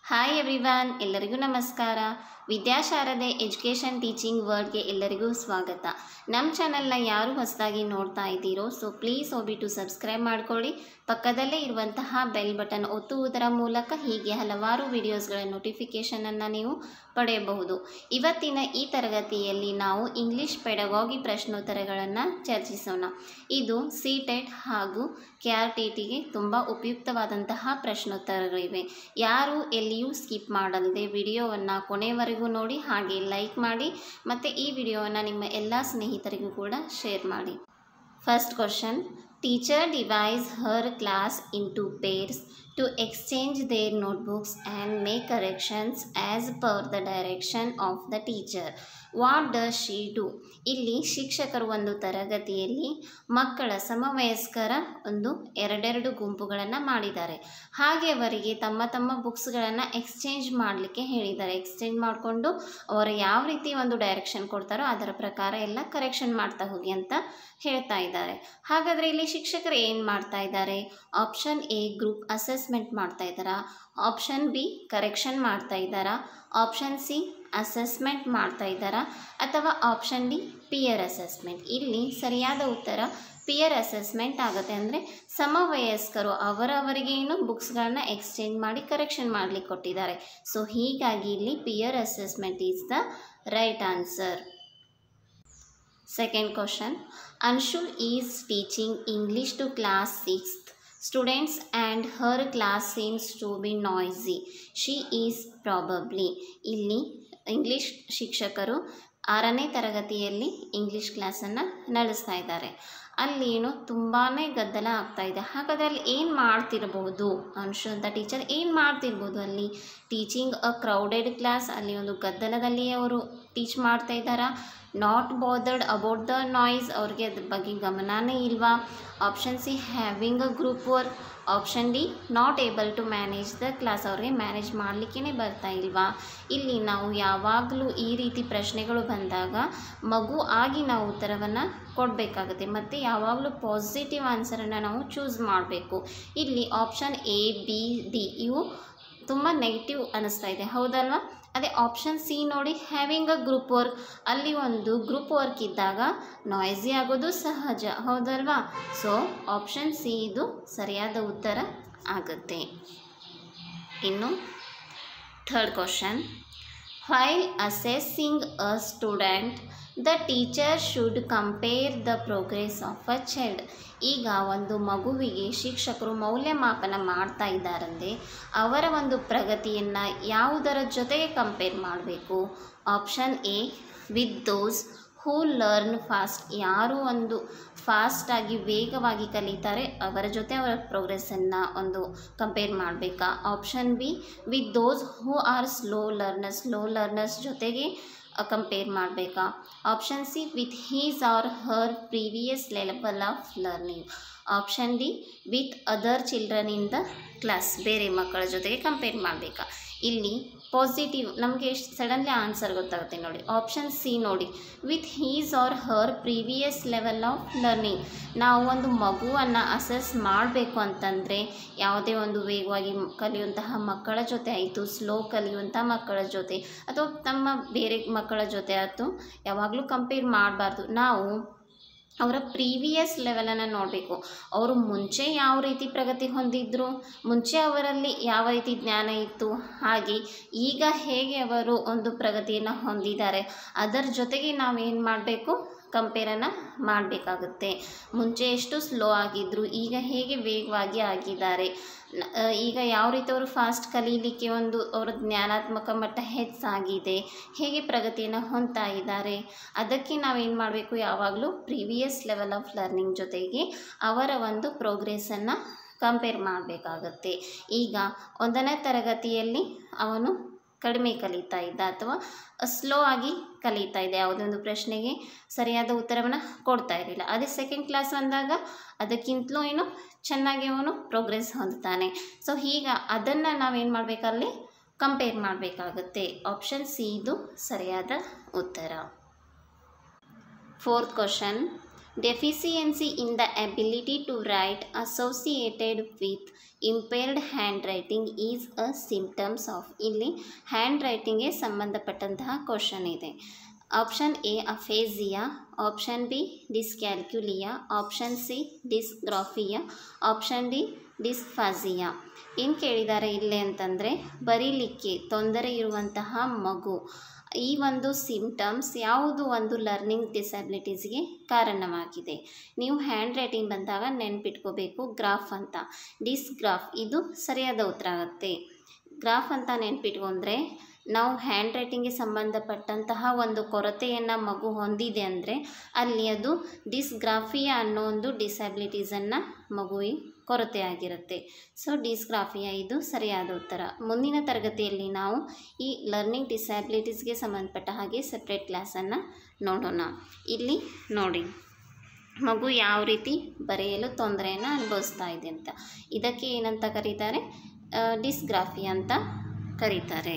Hi everyone ಎಲ್ಲರಿಗೂ ನಮಸ್ಕಾರ ವಿದ್ಯಾಶಾರದೆ education teaching ವರ್ಡ್ಗೆ ಎಲ್ಲರಿಗೂ ಸ್ವಾಗತ ನಮ್ಮ ಚಾನಲ್ನ ಯಾರು ಹೊಸದಾಗಿ ನೋಡ್ತಾ ಇದ್ದೀರೋ ಸೊ ಪ್ಲೀಸ್ ಹೋಗ್ಬಿಟ್ಟು ಸಬ್ಸ್ಕ್ರೈಬ್ ಮಾಡ್ಕೊಳ್ಳಿ ಪಕ್ಕದಲ್ಲೇ ಇರುವಂತಹ ಬೆಲ್ ಬಟನ್ ಒತ್ತುವುದರ ಮೂಲಕ ಹೀಗೆ ಹಲವಾರು ವಿಡಿಯೋಸ್ಗಳ ನೋಟಿಫಿಕೇಷನನ್ನು ನೀವು ಪಡೆಯಬಹುದು ಇವತ್ತಿನ ಈ ತರಗತಿಯಲ್ಲಿ ನಾವು ಇಂಗ್ಲಿಷ್ ಪೆಡಗಾಗಿ ಪ್ರಶ್ನೋತ್ತರಗಳನ್ನು ಚರ್ಚಿಸೋಣ ಇದು ಸಿ ಟೆಟ್ ಹಾಗೂ ಕೆ ಆರ್ ಟಿ ಟಿಗೆ ತುಂಬ ಉಪಯುಕ್ತವಾದಂತಹ ಪ್ರಶ್ನೋತ್ತರಗಳಿವೆ ಯಾರು ಎಲ್ಲಿಯೂ ಸ್ಕಿಪ್ ಮಾಡಲ್ಲದೆ ವಿಡಿಯೋವನ್ನು ಕೊನೆವರೆಗೂ ನೋಡಿ ಹಾಗೆ ಲೈಕ್ ಮಾಡಿ ಮತ್ತು ಈ ವಿಡಿಯೋವನ್ನು ನಿಮ್ಮ ಎಲ್ಲ ಸ್ನೇಹಿತರಿಗೂ ಕೂಡ ಶೇರ್ ಮಾಡಿ first question teacher divides her class into pairs to exchange their notebooks and make corrections as per the direction of the teacher what does she do ಇಲ್ಲಿ ಶಿಕ್ಷಕರು ಒಂದು ತರಗತಿಯಲ್ಲಿ ಮಕ್ಕಳ ಸಮವಯಸ್ಕರ ಒಂದು ಎರಡೆರಡು ಗುಂಪುಗಳನ್ನು ಮಾಡಿದ್ದಾರೆ ಹಾಗೆ ಅವರಿಗೆ ತಮ್ಮ ತಮ್ಮ ಬುಕ್ಸ್ಗಳನ್ನು ಎಕ್ಸ್ಚೇಂಜ್ ಮಾಡಲಿಕ್ಕೆ ಹೇಳಿದ್ದಾರೆ ಎಕ್ಸ್ಚೇಂಜ್ ಮಾಡಿಕೊಂಡು ಅವರು ಯಾವ ರೀತಿ ಒಂದು ಡೈರೆಕ್ಷನ್ ಕೊಡ್ತಾರೋ ಅದರ ಪ್ರಕಾರ ಎಲ್ಲ ಕರೆಕ್ಷನ್ ಮಾಡ್ತಾ ಹೋಗಿ ಅಂತ ಹೇಳ್ತಾ ಇದ್ದಾರೆ ಹಾಗಾದರೆ ಇಲ್ಲಿ ಶಿಕ್ಷಕರು ಏನು ಮಾಡ್ತಾ ಇದ್ದಾರೆ ಆಪ್ಷನ್ ಎ ಗ್ರೂಪ್ ಅಸೆಸ್ಮೆಂಟ್ ಮಾಡ್ತಾ ಇದ್ದಾರಾ ಆಪ್ಷನ್ ಬಿ ಕರೆಕ್ಷನ್ ಮಾಡ್ತಾ ಇದ್ದಾರಾ ಆಪ್ಷನ್ ಸಿ ಅಸೆಸ್ಮೆಂಟ್ ಮಾಡ್ತಾ ಇದ್ದಾರಾ ಅಥವಾ ಆಪ್ಷನ್ ಡಿ ಪಿಯರ್ ಅಸೆಸ್ಮೆಂಟ್ ಇಲ್ಲಿ ಸರಿಯಾದ ಉತ್ತರ ಪಿಯರ್ ಅಸೆಸ್ಮೆಂಟ್ ಆಗುತ್ತೆ ಅಂದರೆ ಸಮವಯಸ್ಕರು ಅವರವರಿಗೆ ಏನು ಬುಕ್ಸ್ಗಳನ್ನ ಎಕ್ಸ್ಚೇಂಜ್ ಮಾಡಿ ಕರೆಕ್ಷನ್ ಮಾಡಲಿಕ್ಕೆ ಕೊಟ್ಟಿದ್ದಾರೆ ಸೊ ಹೀಗಾಗಿ ಇಲ್ಲಿ peer assessment is the right answer Second question Anshul is teaching English to class 6th students and her class seems to be noisy. She is probably ಇಲ್ಲಿ ಇಂಗ್ಲಿಷ್ ಶಿಕ್ಷಕರು ಆರನೇ ತರಗತಿಯಲ್ಲಿ ಇಂಗ್ಲಿಷ್ ಕ್ಲಾಸನ್ನು ನಡೆಸ್ತಾ ಇದ್ದಾರೆ ಅಲ್ಲಿ ಏನು ತುಂಬಾ ಗದ್ದಲ ಆಗ್ತಾ ಇದೆ ಹಾಗಾದರೆ ಅಲ್ಲಿ ಏನು ಮಾಡ್ತಿರ್ಬೋದು ಅಂಶು ಅಂತ ಟೀಚರ್ ಏನು ಮಾಡ್ತಿರ್ಬೋದು ಅಲ್ಲಿ ಟೀಚಿಂಗ್ ಅ ಕ್ರೌಡೆಡ್ ಕ್ಲಾಸ್ ಅಲ್ಲಿ ಒಂದು ಗದ್ದಲದಲ್ಲಿ ಅವರು ಟೀಚ್ ಮಾಡ್ತಾ ಇದ್ದಾರಾ not bothered about the noise ಅವ್ರಿಗೆ ಅದ್ರ ಬಗ್ಗೆ ಗಮನನೇ ಇಲ್ವಾ option C having a group work option D not able to manage the class ಅವ್ರಿಗೆ ಮ್ಯಾನೇಜ್ ಮಾಡಲಿಕ್ಕೇ ಬರ್ತಾ ಇಲ್ವಾ ಇಲ್ಲಿ ನಾವು ಯಾವಾಗಲೂ ಈ ರೀತಿ ಪ್ರಶ್ನೆಗಳು ಬಂದಾಗ ಮಗು ಆಗಿ ನಾವು ಉತ್ತರವನ್ನು ಕೊಡಬೇಕಾಗುತ್ತೆ ಮತ್ತು ಯಾವಾಗಲೂ ಪಾಸಿಟಿವ್ ಆನ್ಸರನ್ನು ನಾವು ಚೂಸ್ ಮಾಡಬೇಕು ಇಲ್ಲಿ ಆಪ್ಷನ್ ಎ ಬಿ ಡಿ ಇವು ತುಂಬ ನೆಗೆಟಿವ್ ಅನ್ನಿಸ್ತಾ ಇದೆ ಹೌದಲ್ವಾ ಅದೇ ಆಪ್ಷನ್ ಸಿ ನೋಡಿ ಹ್ಯಾವಿಂಗ್ ಅ ಗ್ರೂಪ್ ವರ್ಕ್ ಅಲ್ಲಿ ಒಂದು ಗ್ರೂಪ್ ವರ್ಕ್ ಇದ್ದಾಗ ನಾಯ್ಸಿ ಆಗೋದು ಸಹಜ ಹೌದಲ್ವಾ ಸೊ ಆಪ್ಷನ್ ಸಿ ಇದು ಸರಿಯಾದ ಉತ್ತರ ಆಗುತ್ತೆ ಇನ್ನು third question while assessing a student the teacher should compare the progress of a child ಈಗ ಒಂದು ಮಗುವಿಗೆ ಶಿಕ್ಷಕರು ಮೌಲ್ಯಮಾಪನ ಮಾಡ್ತಾ ಇದ್ದಾರಂದರೆ ಅವರ ಒಂದು ಪ್ರಗತಿಯನ್ನು ಯಾವುದರ ಜೊತೆಗೆ ಕಂಪೇರ್ ಮಾಡಬೇಕು option A with those who learn fast ಯಾರು ಒಂದು ಫಾಸ್ಟಾಗಿ ವೇಗವಾಗಿ ಕಲಿತಾರೆ ಅವರ ಜೊತೆ ಅವರ ಪ್ರೋಗ್ರೆಸ್ಸನ್ನು ಒಂದು ಕಂಪೇರ್ ಮಾಡಬೇಕಾ option B with those who are slow learners slow learners ಜೊತೆಗೆ ಕಂಪೇರ್ ಮಾಡಬೇಕಾ option C with his or her previous level of learning option D with other children in the class ಬೇರೆ ಮಕ್ಕಳ ಜೊತೆಗೆ ಕಂಪೇರ್ ಮಾಡಬೇಕಾ ಇಲ್ಲಿ positive ನಮಗೆ suddenly answer ಗೊತ್ತಾಗುತ್ತೆ ನೋಡಿ ಆಪ್ಷನ್ ಸಿ ನೋಡಿ with his or her previous level of learning ನಾವು ಒಂದು ಮಗುವನ್ನು ಅಸೆಸ್ ಮಾಡಬೇಕು ಅಂತಂದರೆ ಯಾವುದೇ ಒಂದು ವೇಗವಾಗಿ ಕಲಿಯುವಂತಹ ಮಕ್ಕಳ ಜೊತೆ ಆಯಿತು ಸ್ಲೋ ಕಲಿಯುವಂಥ ಮಕ್ಕಳ ಜೊತೆ ಅಥವಾ ತಮ್ಮ ಬೇರೆ ಮಕ್ಕಳ ಜೊತೆ ಆಯಿತು ಯಾವಾಗಲೂ ಕಂಪೇರ್ ಮಾಡಬಾರ್ದು ನಾವು ಅವರ ಪ್ರೀವಿಯಸ್ ಲೆವೆಲನ್ನು ನೋಡಬೇಕು ಅವರು ಮುಂಚೆ ಯಾವ ರೀತಿ ಪ್ರಗತಿ ಹೊಂದಿದ್ರು ಮುಂಚೆ ಅವರಲ್ಲಿ ಯಾವ ರೀತಿ ಜ್ಞಾನ ಇತ್ತು ಹಾಗೆ ಈಗ ಹೇಗೆ ಅವರು ಒಂದು ಪ್ರಗತಿಯನ್ನು ಹೊಂದಿದ್ದಾರೆ ಅದರ ಜೊತೆಗೆ ನಾವೇನು ಮಾಡಬೇಕು ಕಂಪೇರನ್ನು ಮಾಡಬೇಕಾಗುತ್ತೆ ಮುಂಚೆ ಎಷ್ಟು ಸ್ಲೋ ಆಗಿದ್ದರು ಈಗ ಹೇಗೆ ವೇಗವಾಗಿ ಆಗಿದ್ದಾರೆ ಈಗ ಯಾವ ರೀತಿ ಅವರು ಫಾಸ್ಟ್ ಕಲೀಲಿಕ್ಕೆ ಒಂದು ಅವರ ಜ್ಞಾನಾತ್ಮಕ ಮಟ್ಟ ಹೆಚ್ಚಾಗಿದೆ ಹೇಗೆ ಪ್ರಗತಿಯನ್ನು ಹೊಂದ್ತಾ ಇದ್ದಾರೆ ಅದಕ್ಕೆ ನಾವೇನು ಮಾಡಬೇಕು ಯಾವಾಗಲೂ ಪ್ರೀವಿಯಸ್ ಲೆವೆಲ್ ಆಫ್ ಲರ್ನಿಂಗ್ ಜೊತೆಗೆ ಅವರ ಒಂದು ಪ್ರೋಗ್ರೆಸ್ಸನ್ನು ಕಂಪೇರ್ ಮಾಡಬೇಕಾಗತ್ತೆ ಈಗ ಒಂದನೇ ತರಗತಿಯಲ್ಲಿ ಅವನು ಕಡಿಮೆ ಕಲಿತಾ ಇದ್ದ ಅಥವಾ ಸ್ಲೋ ಆಗಿ ಕಲಿತಾ ಇದೆ ಯಾವುದೇ ಒಂದು ಪ್ರಶ್ನೆಗೆ ಸರಿಯಾದ ಉತ್ತರವನ್ನು ಕೊಡ್ತಾ ಇರಲಿಲ್ಲ ಅದೇ ಸೆಕೆಂಡ್ ಕ್ಲಾಸ್ ಬಂದಾಗ ಅದಕ್ಕಿಂತಲೂ ಏನು ಚೆನ್ನಾಗಿ ಅವನು ಪ್ರೋಗ್ರೆಸ್ ಹೊಂದುತ್ತಾನೆ ಸೊ ಈಗ ಅದನ್ನು ನಾವೇನು ಮಾಡಬೇಕಲ್ಲಿ ಕಂಪೇರ್ ಮಾಡಬೇಕಾಗುತ್ತೆ ಆಪ್ಷನ್ ಸಿ ಇದು ಸರಿಯಾದ ಉತ್ತರ fourth question deficiency in the ability to write associated with impaired handwriting is a symptoms of ಇಲ್ಲಿ ಹ್ಯಾಂಡ್ ರೈಟಿಂಗ್ಗೆ ಸಂಬಂಧಪಟ್ಟಂತಹ ಕ್ವಶನ್ ಇದೆ option A aphasia option B dyscalculia option C dysgraphia option D dysphasia ಏನು ಕೇಳಿದ್ದಾರೆ ಇಲ್ಲಿ ಅಂತಂದರೆ ಬರೀಲಿಕ್ಕೆ ತೊಂದರೆ ಇರುವಂತಹ ಮಗು ಈ ಒಂದು ಸಿಂಪ್ಟಮ್ಸ್ ಯಾವುದು ಒಂದು ಲರ್ನಿಂಗ್ ಡಿಸಬಿಲಿಟೀಸ್ಗೆ ಕಾರಣವಾಗಿದೆ ನೀವು ಹ್ಯಾಂಡ್ ರೈಟಿಂಗ್ ಬಂದಾಗ ನೆನ್ಪಿಟ್ಕೋಬೇಕು ಗ್ರಾಫ್ ಅಂತ ಡಿಸ್ಗ್ರಾಫ್ ಇದು ಸರಿಯಾದ ಉತ್ತರ ಆಗುತ್ತೆ ಗ್ರಾಫ್ ಅಂತ ನೆನ್ಪಿಟ್ಕೊಂಡ್ರೆ ನಾವು ಹ್ಯಾಂಡ್ ರೈಟಿಂಗ್ಗೆ ಸಂಬಂಧಪಟ್ಟಂತಹ ಒಂದು ಕೊರತೆಯನ್ನು ಮಗು ಹೊಂದಿದೆ ಅಂದರೆ ಅಲ್ಲಿ ಅದು ಡಿಸ್ಗ್ರಾಫಿಯಾ ಅನ್ನೋ ಒಂದು ಡಿಸಬಿಲಿಟೀಸನ್ನು ಮಗುವಿಗೆ ಕೊರತೆ ಆಗಿರುತ್ತೆ ಸೊ ಡಿಸ್ಗ್ರಾಫಿಯಾ ಇದು ಸರಿಯಾದ ಉತ್ತರ ಮುಂದಿನ ತರಗತಿಯಲ್ಲಿ ನಾವು ಈ ಲರ್ನಿಂಗ್ ಡಿಸ್ಯಾಬಿಲಿಟೀಸ್ಗೆ ಸಂಬಂಧಪಟ್ಟ ಹಾಗೆ ಸಪ್ರೇಟ್ ಕ್ಲಾಸನ್ನು ನೋಡೋಣ ಇಲ್ಲಿ ನೋಡಿ ಮಗು ಯಾವ ರೀತಿ ಬರೆಯಲು ತೊಂದರೆಯನ್ನು ಅನುಭವಿಸ್ತಾ ಇದೆ ಅಂತ ಇದಕ್ಕೆ ಏನಂತ ಕರೀತಾರೆ ಡಿಸ್ಗ್ರಾಫಿ ಅಂತ ಕರೀತಾರೆ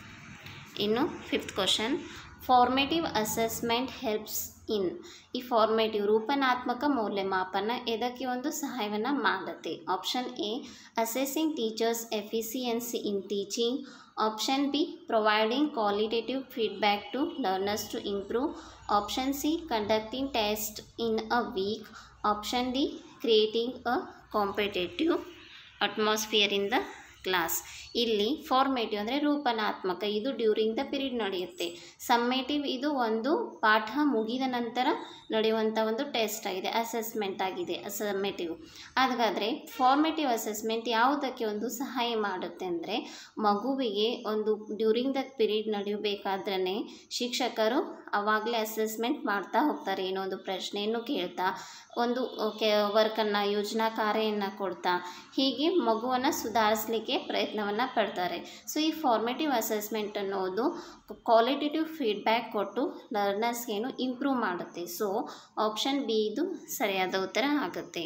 ಇನ್ನು fifth question formative assessment helps in ಈ ಫಾರ್ಮೇಟಿವ್ ರೂಪನಾತ್ಮಕ ಮೌಲ್ಯಮಾಪನ ಇದಕ್ಕೆ ಒಂದು ಸಹಾಯವನ್ನು ಮಾಡುತ್ತೆ option A assessing teachers efficiency in teaching option B providing qualitative feedback to learners to improve option C conducting test in a week option D creating a competitive atmosphere in the class ಇಲ್ಲಿ formative ಅಂದರೆ ರೂಪನಾತ್ಮಕ ಇದು during the period ನಡೆಯುತ್ತೆ summative ಇದು ಒಂದು ಪಾಠ ಮುಗಿದ ನಂತರ ನಡೆಯುವಂಥ ಒಂದು ಟೆಸ್ಟ್ ಆಗಿದೆ ಅಸೆಸ್ಮೆಂಟ್ ಆಗಿದೆ ಸಮ್ಮೇಟಿವ್ ಹಾಗಾದರೆ ಫಾರ್ಮೇಟಿವ್ ಅಸೆಸ್ಮೆಂಟ್ ಯಾವುದಕ್ಕೆ ಒಂದು ಸಹಾಯ ಮಾಡುತ್ತೆ ಅಂದರೆ ಮಗುವಿಗೆ ಒಂದು ಡ್ಯೂರಿಂಗ್ ದ ಪೀರಿಯಡ್ ನಡೆಯಬೇಕಾದ್ರೆ ಶಿಕ್ಷಕರು ಆವಾಗಲೇ ಅಸೆಸ್ಮೆಂಟ್ ಮಾಡ್ತಾ ಹೋಗ್ತಾರೆ ಏನೋ ಒಂದು ಪ್ರಶ್ನೆಯನ್ನು ಕೇಳ್ತಾ ಒಂದು ಕೆ ವರ್ಕನ್ನು ಯೋಜನಾ ಕಾರ್ಯವನ್ನು ಕೊಡ್ತಾ ಹೀಗೆ ಮಗುವನ್ನು ಸುಧಾರಿಸಲಿಕ್ಕೆ ಪ್ರಯತ್ನವನ್ನು ಪಡ್ತಾರೆ ಸೊ ಈ ಫಾರ್ಮೇಟಿವ್ ಅಸೆಸ್ಮೆಂಟ್ ಅನ್ನೋದು ಕ್ವಾಲಿಟೇಟಿವ್ ಫೀಡ್ಬ್ಯಾಕ್ ಕೊಟ್ಟು ಲರ್ನರ್ಸ್ಗೇನು ಇಂಪ್ರೂವ್ ಮಾಡುತ್ತೆ ಸೊ ಆಪ್ಷನ್ ಬಿ ಇದು ಸರಿಯಾದ ಉತ್ತರ ಆಗುತ್ತೆ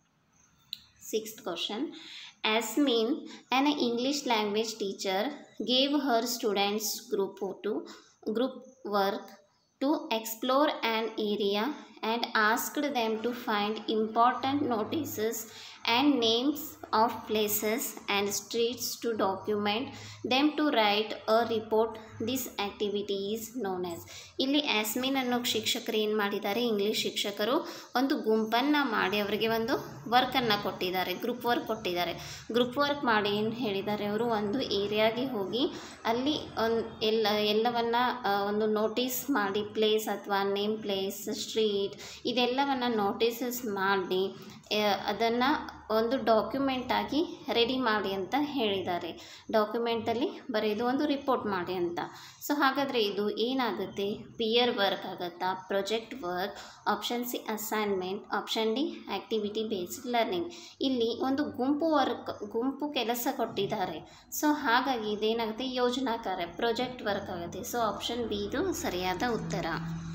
sixth question Asmin, an English language teacher, gave her students group photo, group work to explore an area and asked them to find important notices and names of places and streets to document them to write a report. This activity is known as ಇಲ್ಲಿ ಆಸ್ಮಿನ್ ಅನ್ನೋ ಶಿಕ್ಷಕರು ಏನು ಮಾಡಿದ್ದಾರೆ English ಶಿಕ್ಷಕರು ಒಂದು ಗುಂಪನ್ನು ಮಾಡಿ ಅವರಿಗೆ ಒಂದು ವರ್ಕನ್ನು ಕೊಟ್ಟಿದ್ದಾರೆ ಗ್ರೂಪ್ ವರ್ಕ್ ಕೊಟ್ಟಿದ್ದಾರೆ ಗ್ರೂಪ್ ವರ್ಕ್ ಮಾಡಿ ಏನು ಹೇಳಿದ್ದಾರೆ ಅವರು ಒಂದು ಏರಿಯಾಗೆ ಹೋಗಿ ಅಲ್ಲಿ ಒಂದು ಎಲ್ಲ ಎಲ್ಲವನ್ನು ಒಂದು ನೋಟಿಸ್ ಮಾಡಿ ಪ್ಲೇಸ್ ಅಥವಾ ನೇಮ್ ಪ್ಲೇಸ್ ಸ್ಟ್ರೀಟ್ ಇದೆಲ್ಲವನ್ನು ನೋಟಿಸಸ್ ಮಾಡಿ ಅದನ್ನು ಒಂದು ಡಾಕ್ಯುಮೆಂಟ್ ಆಗಿ ರೆಡಿ ಮಾಡಿ ಅಂತ ಹೇಳಿದ್ದಾರೆ ಡಾಕ್ಯುಮೆಂಟಲ್ಲಿ ಬರೆದು ಒಂದು ರಿಪೋರ್ಟ್ ಮಾಡಿ ಅಂತ ಸೊ ಹಾಗಾದರೆ ಇದು ಏನಾಗುತ್ತೆ ಪಿಯರ್ ವರ್ಕ್ ಆಗುತ್ತಾ project work option C assignment option D activity based learning ಇಲ್ಲಿ ಒಂದು ಗುಂಪು ವರ್ಕ್ ಗುಂಪು ಕೆಲಸ ಕೊಟ್ಟಿದ್ದಾರೆ ಸೊ ಹಾಗಾಗಿ ಇದೇನಾಗುತ್ತೆ ಯೋಜನಾ ಕಾರ್ಯ ಪ್ರೊಜೆಕ್ಟ್ ವರ್ಕ್ ಆಗುತ್ತೆ ಸೊ ಆಪ್ಷನ್ ಬಿ ಇದು ಸರಿಯಾದ ಉತ್ತರ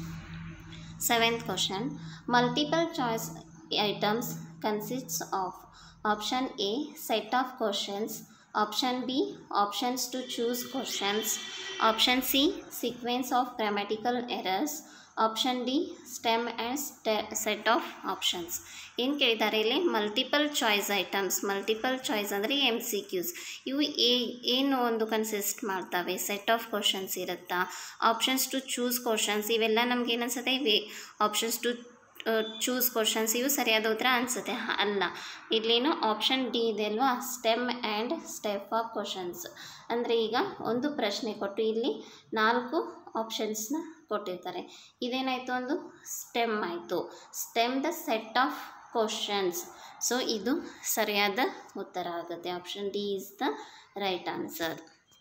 seventh question multiple choice items consists of option A set of questions option B options to choose questions option C sequence of grammatical errors option D stem and ಸ್ಟೆ set of options ಏನು ಕೇಳಿದ್ದಾರೆ ಇಲ್ಲಿ multiple choice items multiple choice ಅಂದರೆ M C Qs ಇವು ಏ ಏನು ಒಂದು consist ಮಾಡ್ತವೆ ಸೆಟ್ ಆಫ್ ಕ್ವಶನ್ಸ್ ಇರುತ್ತಾ ಆಪ್ಷನ್ಸ್ ಟು ಚೂಸ್ ಕ್ವಶನ್ಸ್ ಇವೆಲ್ಲ ನಮ್ಗೆ ಏನು ಅನ್ಸುತ್ತೆ ಇವೆ ಆಪ್ಷನ್ಸ್ ಟು ಚೂಸ್ ಕ್ವಶನ್ಸ್ ಇವು ಸರಿಯಾದ ಉತ್ತರ ಅನಿಸುತ್ತೆ ಅಲ್ಲ ಇಲ್ಲೇನು ಆಪ್ಷನ್ ಡಿ ಇದೆ ಅಲ್ವಾ stem and step of questions ಅಂದರೆ ಈಗ ಒಂದು ಪ್ರಶ್ನೆ ಕೊಟ್ಟು ಇಲ್ಲಿ ನಾಲ್ಕು ಆಪ್ಷನ್ಸ್ನ ಕೊಟ್ಟಿರ್ತಾರೆ ಇದೇನಾಯಿತು ಒಂದು ಸ್ಟೆಮ್ ಆಯಿತು stem the set of questions so ಇದು ಸರಿಯಾದ ಉತ್ತರ ಆಗುತ್ತೆ option D is the right answer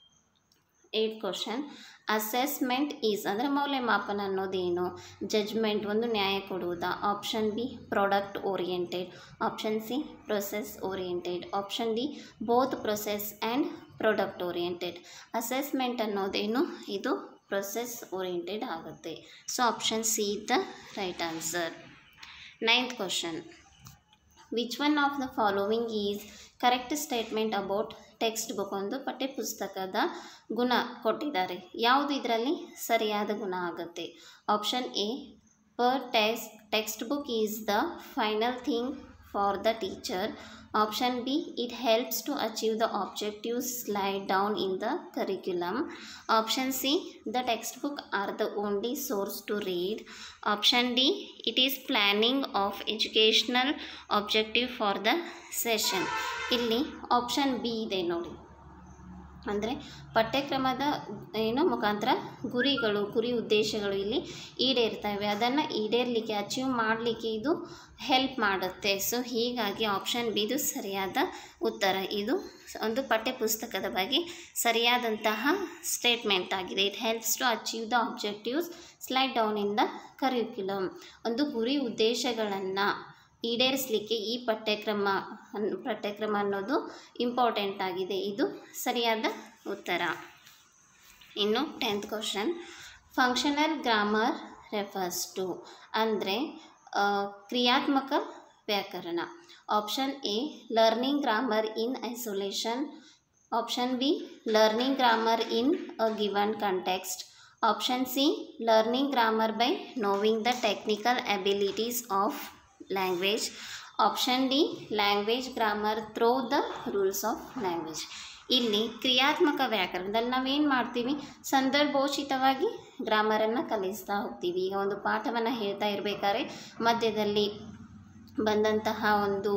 eighth question assessment is ಅಂದರೆ ಮೌಲ್ಯಮಾಪನ ಅನ್ನೋದೇನು ಜಜ್ಮೆಂಟ್ ಒಂದು ನ್ಯಾಯ ಕೊಡುವುದಾ option B product oriented option C process oriented option D both process and product oriented assessment ಅನ್ನೋದೇನು ಇದು ಪ್ರೊಸೆಸ್ ಓರಿಯೆಂಟೆಡ್ ಆಗುತ್ತೆ so option C the right answer ninth question which one of the following is correct statement about text book ಒಂದು ಪಠ್ಯಪುಸ್ತಕದ ಗುಣ ಕೊಟ್ಟಿದ್ದಾರೆ ಯಾವುದು ಇದರಲ್ಲಿ ಸರಿಯಾದ ಗುಣ ಆಗುತ್ತೆ option A per text textbook is the final thing for the teacher option b it helps to achieve the objectives laid down in the curriculum option c the textbook are the only source to read option d it is planning of educational objective for the session ಇಲ್ಲಿ option B ಇದೆ ನೋಡಿ ಅಂದರೆ ಪಠ್ಯಕ್ರಮದ ಏನು ಮುಖಾಂತರ ಗುರಿಗಳು ಗುರಿ ಉದ್ದೇಶಗಳು ಇಲ್ಲಿ ಈಡೇರ್ತವೆ ಅದನ್ನು ಈಡೇರಲಿಕ್ಕೆ ಅಚೀವ್ ಮಾಡಲಿಕ್ಕೆ ಇದು ಹೆಲ್ಪ್ ಮಾಡುತ್ತೆ ಸೊ ಹೀಗಾಗಿ ಆಪ್ಷನ್ ಬಿ ಇದು ಸರಿಯಾದ ಉತ್ತರ ಇದು ಒಂದು ಪಠ್ಯಪುಸ್ತಕದ ಬಗ್ಗೆ ಸರಿಯಾದಂತಹ ಸ್ಟೇಟ್ಮೆಂಟ್ ಆಗಿದೆ it helps to achieve the objectives slide down in the curriculum ಒಂದು ಗುರಿ ಉದ್ದೇಶಗಳನ್ನು ಈಡೇರಿಸಲಿಕ್ಕೆ ಈ ಪಠ್ಯಕ್ರಮ ಅನ್- ಪಠ್ಯಕ್ರಮ ಅನ್ನೋದು ಇಂಪಾರ್ಟೆಂಟ್ ಆಗಿದೆ ಇದು ಸರಿಯಾದ ಉತ್ತರ ಇನ್ನು tenth question functional grammar refers to ಅಂದರೆ ಕ್ರಿಯಾತ್ಮಕ ವ್ಯಾಕರಣ option A learning grammar in isolation option B learning grammar in a given context option C learning grammar by knowing the technical abilities of language option D language grammar through the rules of language ಇಲ್ಲಿ ಕ್ರಿಯಾತ್ಮಕ ವ್ಯಾಕರಣದಲ್ಲಿ ನಾವೇನು ಮಾಡ್ತೀವಿ ಸಂದರ್ಭೋಚಿತವಾಗಿ ಗ್ರಾಮರನ್ನು ಕಲಿಸ್ತಾ ಹೋಗ್ತೀವಿ ಈಗ ಒಂದು ಪಾಠವನ್ನು ಹೇಳ್ತಾ ಇರಬೇಕಾದ್ರೆ ಮಧ್ಯದಲ್ಲಿ ಬಂದಂತಹ ಒಂದು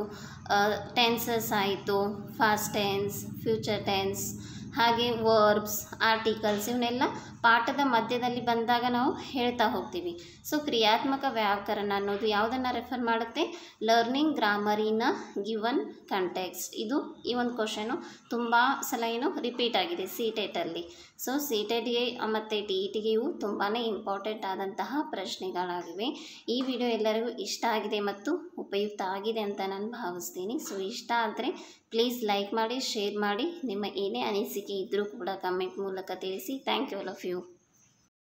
ಟೆನ್ಸಸ್ ಆಯಿತು ಫಾಸ್ಟ್ ಟೆನ್ಸ್ ಫ್ಯೂಚರ್ ಟೆನ್ಸ್ ಹಾಗೆ ವರ್ಬ್ಸ್ ಆರ್ಟಿಕಲ್ಸ್ ಇವನ್ನೆಲ್ಲ ಪಾಠದ ಮಧ್ಯದಲ್ಲಿ ಬಂದಾಗ ನಾವು ಹೇಳ್ತಾ ಹೋಗ್ತೀವಿ ಸೊ ಕ್ರಿಯಾತ್ಮಕ ವ್ಯಾಕರಣ ಅನ್ನೋದು ಯಾವುದನ್ನು ರೆಫರ್ ಮಾಡುತ್ತೆ learning grammar in a given context ಇದು ಈ ಒಂದು ಕ್ವಶನು ತುಂಬ ಸಲ ಏನು ರಿಪೀಟ್ ಆಗಿದೆ ಸಿ ಟೆಟಲ್ಲಿ ಸೊ ಸಿ ಟೆಟ್ಗೆ ಮತ್ತು ಟಿ ಇ ಟಿಗೆ ಇವು ತುಂಬಾ ಇಂಪಾರ್ಟೆಂಟ್ ಆದಂತಹ ಪ್ರಶ್ನೆಗಳಾಗಿವೆ ಈ ವಿಡಿಯೋ ಎಲ್ಲರಿಗೂ ಇಷ್ಟ ಆಗಿದೆ ಮತ್ತು ಉಪಯುಕ್ತ ಆಗಿದೆ ಅಂತ ನಾನು ಭಾವಿಸ್ತೀನಿ ಸೊ ಇಷ್ಟ ಆದರೆ ಪ್ಲೀಸ್ ಲೈಕ್ ಮಾಡಿ ಶೇರ್ ಮಾಡಿ ನಿಮ್ಮ ಏನೇ ಅನಿಸಿಕೆ ಇದ್ದರೂ ಕೂಡ ಕಮೆಂಟ್ ಮೂಲಕ ತಿಳಿಸಿ thank you all of you